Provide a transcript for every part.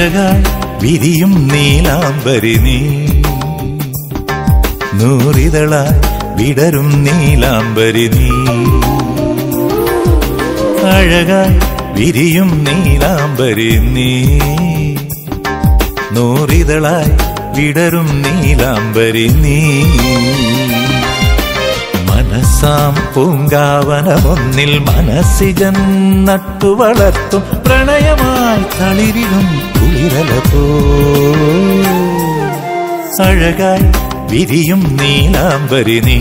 അഴകായി വിരിയും നീലാംബരി നീ നൂറിതളായി വിടരും നീലാംബരി നീ അഴകായി വിരിയും നീലാംബരി നീ നൂറിതളായി വിടരും നീലാംബരി നീ മനസ്സാം പൂങ്കാവനമൊന്നിൽ മനസ്സിജൻ നട്ടു വളർത്തും പ്രണയമായി തളിരിലും കുളിരല പോ അഴകായി വിരിയും നീലാംബരി നീ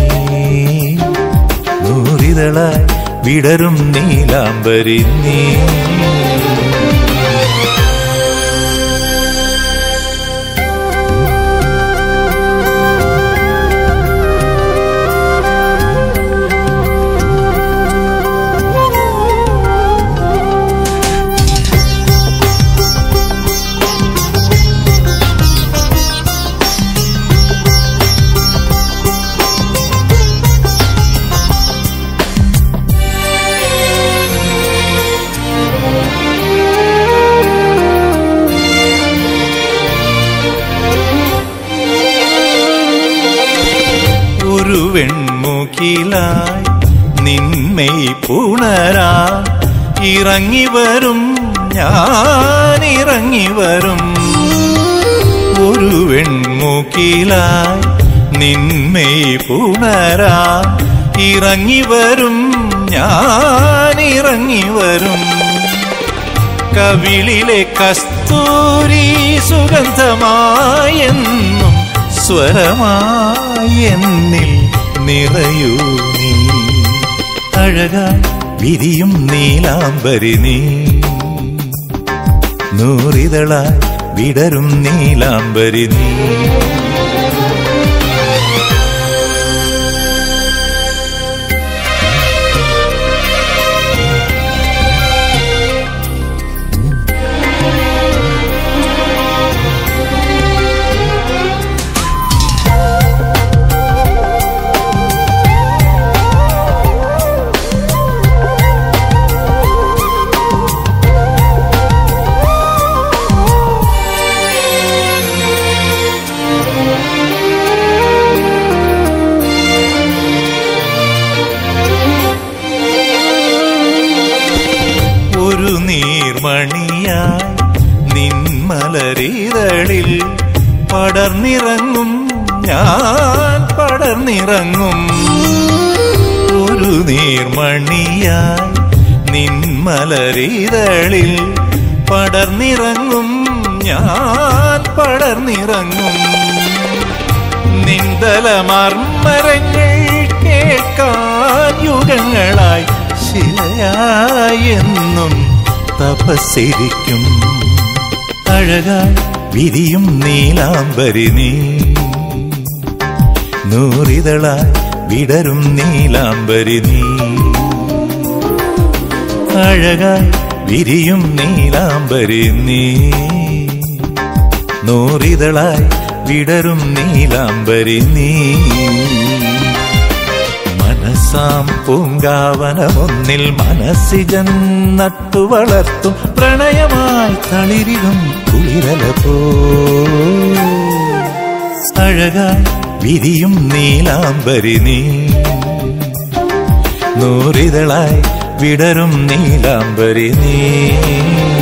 നൂറിതളായി വിടരും നീലാംബരി നീ ഒരു വെൺമുഖിലായി നിന്മയി പുണരാ ഇറങ്ങി വരും ഞാൻ ഇറങ്ങി വരും ഒരു വെൺമുഖിലായി നിന്മയി പുണരാ ഇറങ്ങി വരും ഞാൻ ഇറങ്ങി വരും കവിളിലെ കസ്തൂരി സുഗന്ധമായെന്നും സ്വരമായി എന്നിൽ നിറയൂ നീ അഴകായി വിരിയും നീലാംബരി നീ നൂറിതളായി വിടരും നീലാംബരി നീ ഒരു നീർമണിയായി നിന്മലരിതളിൽ പടർന്നിറങ്ങും ഞാൻ പടർന്നിറങ്ങും ഒരു നീർമണിയായി നിന്മലരിതളിൽ പടർന്നിറങ്ങും ഞാൻ പടർന്നിറങ്ങും നിന്തല മർമ്മരങ്ങൾ കേൾക്കാൻ യുഗങ്ങളായി ശിലയായി എന്നും തപസ്സിരിക്കും അഴകായി വിരിയും നീലാംബരി നീ നൂറിതളായി വിടരും നീലാംബരി നീ അഴകായി വിരിയും നീലാംബരി നീ നൂറിതളായി വിടരും നീലാംബരി നീ മനസ്സാം പൂങ്കാവനമൊന്നിൽ മനസ്സിജൻ നട്ടു വളർത്തും പ്രണയമായി തളിരിലും കുളിരല പോ അഴകായി വിരിയും നീലാംബരി നീ നൂറിതളായി വിടരും നീലാംബരി നീ